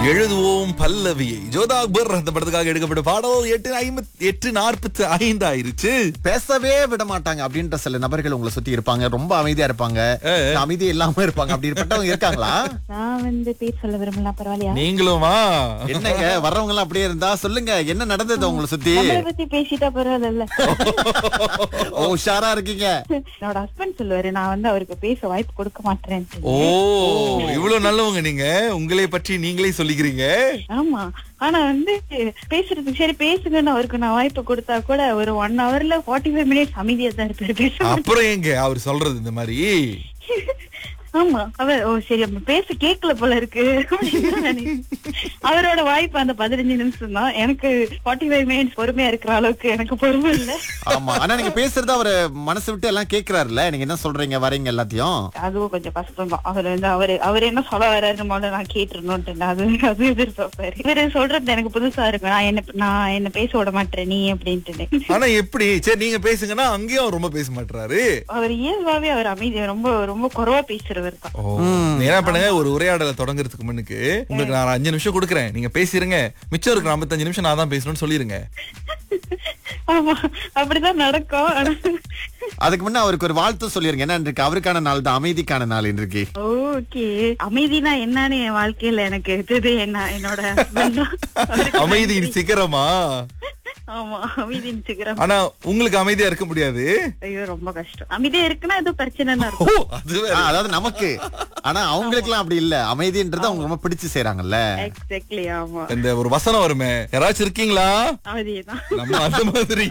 எழுதுவோம் பல்லவியை ஜோதா அக்பர் அந்த படத்துக்காக எடுக்கப்பட்ட பாடல் எட்டு ஐம்பத்தி எட்டு நாற்பத்தி ஐந்து ஆயிருச்சு பேசவே விட மாட்டாங்க அப்படின்ற சில நபர்கள் உங்களை சுத்தி இருப்பாங்க ரொம்ப அமைதியா இருப்பாங்க அமைதி இல்லாம இருப்பாங்க அப்படிப்பட்டவங்க இருக்காங்களா நான் வந்து பேர் சொல்ல விரும்பலாம் பரவாயில்லையா நீங்களுமா என்னங்க வர்றவங்க எல்லாம் அப்படியே இருந்தா சொல்லுங்க என்ன நடந்தது உங்களை சுத்தி நம்மளை பத்தி பேசிட்டா பரவாயில்ல ஓ உஷாரா இருக்கீங்க என்னோட ஹஸ்பண்ட் சொல்லுவாரு நான் வந்து அவருக்கு பேச வாய்ப்பு கொடுக்க மாட்டேன் ஓ இவ்வளவு நல்லவங்க நீங்க உங்களை பற்றி நீங்களே சொல்லிக்கிறீங்க ஆமா ஆனா வந்து பேசுறதுக்கு சரி பேசுங்கன்னு அவருக்கு நான் வாய்ப்பு கொடுத்தா கூட ஒரு ஒன் ஹவர்ல ஃபார்ட்டி ஃபைவ் மினிட்ஸ் அமைதியா தான் இருப்பாரு பேச மாட்டாரு. அப்புறம் எங்க அவர் சொல்றது இந்த மாதிரி ஆமா அவர் ஓ சரி அப்ப பேச கேட்கல போல இருக்கு அப்படின்னு தான் நினைக்கிறேன். அவரோட வாய்ப்பு அந்த பதினஞ்சு நிமிஷம் தான் எனக்கு ஃபார்ட்டி ஃபைவ் மினிட்ஸ் பொறுமையா இருக்கிற அளவுக்கு எனக்கு பொறுமை இல்ல ஆமா ஆனா நீங்க பேசுறது அவரு மனசு விட்டு எல்லாம் கேக்குறாருல்ல நீங்க என்ன சொல்றீங்க வரீங்க எல்லாத்தையும் அதுவும் கொஞ்சம் கஷ்டம் தான் அவர் வந்து அவரு அவர் என்ன சொல்ல வர்றாரு முதல்ல நான் கேட்டுருணும்ட்டு அது அது எதிர்பார்ப்பாரு இவரு சொல்றது எனக்கு புதுசா இருக்கு நான் என்ன நான் என்ன பேச விட மாட்டேன் நீ அப்படின்ட்டு ஆனா எப்படி சரி நீங்க பேசுங்கன்னா அங்கேயும் அவர் ரொம்ப பேச மாட்டாரு அவர் இயல்பாவே அவர் அமைதி ரொம்ப ரொம்ப குறைவா பேசுறவர் தான் ஓ, நீ என்ன பண்ணுங்க ஒரு உரையாடலை தொடங்குறதுக்கு முன்னுக்கு உங்களுக்கு நான் அஞ்சு நிமிஷம் கொடுக்குறேன் நீங்க பேசிருங்க மிச்சம் இருக்கிற 55 நிமிஷம் நான் தான் பேசணும்னு சொல்லிருங்க ஆமா அப்படிதான் நடக்கும் ஆனா அதுக்கு முன்ன அவருக்கு ஒரு வாழ்த்து சொல்லிருங்க என்ன இருக்கு அவருக்கான நாள் தான் அமைதிக்கான நாள் இன்றைக்கு ஓகே அமைதினா என்னன்னு என் வாழ்க்கையில எனக்கு இது என்ன என்னோட husband தான். அவருக்கு அமைதியின் சிகரமா ஆமா அமைதியின் சிகரம் ஆனா உங்களுக்கு அமைதியா இருக்க முடியாது ஐயோ ரொம்ப கஷ்டம் அமைதியா இருக்குன்னா ஏதோ பிரச்சனை ஓ இருக்கும் அது ஆ, வேற. அதாவது நமக்கு ஆனா அவங்களுக்கு எல்லாம் அப்படி இல்ல அமைதின்றது அவங்க ரொம்ப பிடிச்சு செய்யறாங்கல்ல எக்ஸாக்ட்லி ஆமா இந்த ஒரு வசனம் வருமே யாராச்சும் இருக்கீங்களா அமைதியேதான் நம்ம அந்த மாதிரி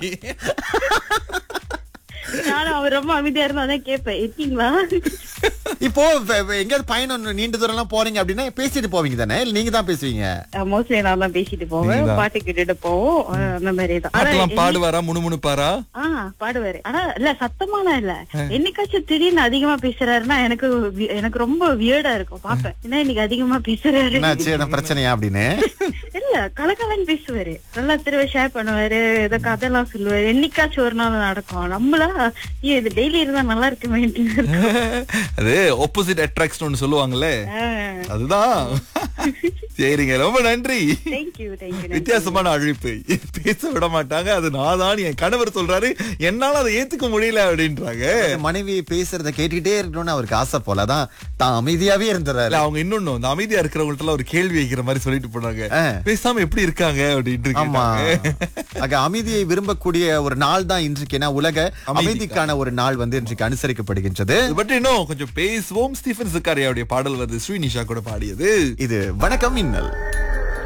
நானும் அவர் ரொம்ப அமைதியா இருந்தா அதான் கேட்பேன் இருக்கீங்களா இப்போ வெ- வெ- எங்கேயாவது பயணம் நீண்ட தூரம் எல்லாம் போறீங்க அப்படின்னா பேசிட்டு போவீங்க தானே இல்ல நீங்க தான் பேசுவீங்க மோஸ்ட்லி நான் தான் பேசிட்டு போவேன் நீங்கதான். பாட்டு கேட்டுட்டு போவோம் அஹ் அந்த மாதிரி தான் ஆனா பாட்டெல்லாம் பாடுவாரா முணுமுணுப்பாரா ஆ பாடுவாரு ஆனா இல்ல சத்தமான இல்ல என்னைக்காச்சும் திடீர்னு அதிகமா பேசுறாருன்னா எனக்கு வி- எனக்கு ரொம்ப வியர்டா இருக்கும் பாப்பேன் என்ன இன்னைக்கு அதிகமா பேசுறாரு என்னாச்சு என்ன பிரச்சனையா அப்படின்னு இல்ல கலகலன்னு பேசுவாரு நல்லா திரும்ப ஷேர் பண்ணுவாரு ஏதோ கதையெல்லாம் சொல்லுவாரு என்னைக்காச்சும் ஒரு நாள் நடக்கும் நம்மளா ஐயோ, இது டெய்லி இருந்தா நல்லா இருக்குமே அது ஆப்போசிட் அட்ராக்ஷன் ஒன்னு சொல்லுவாங்கல்ல அதுதான் சரிங்க ரொம்ப நன்றி தேங்க்யூ தேங்க்யூ வித்தியாசமான அழைப்பு பேச விட மாட்டாங்க அது நான் தான் என் கணவர் சொல்றாரு என்னால அதை ஏத்துக்க முடியல அப்படின்றாங்க மனைவி பேசுறத கேட்டுக்கிட்டே இருக்கணும்னு அவருக்கு ஆசை போலதான் தான் அமைதியாவே இருந்துறாரு இல்ல அவங்க இன்னொன்னு இந்த அமைதியா இருக்கிறவங்கள்ட்ட எல்லாம் ஒரு கேள்வி வைக்கிற மாதிரி சொல்லிட்டு போனாங்க ஆ. பேசாம எப்படி இருக்காங்க அப்படின்ட்டு ஆமா கேட்டாங்க. ஆக அமைதியை விரும்பக்கூடிய ஒரு நாள் தான் இன்றைக்கு ஏன்னா உலக அமைதிக்கான ஒரு நாள் வந்து இன்றைக்கு அனுசரிக்கப்படுகின்றது இது பற்றி இன்னும் கொஞ்சம் பேசுவோம் ஸ்டீஃபன் சிக்காரியாவுடைய பாடல் வருது ஸ்ரீனிஷா கூட பாடியது இது வணக்கம் மின்னல்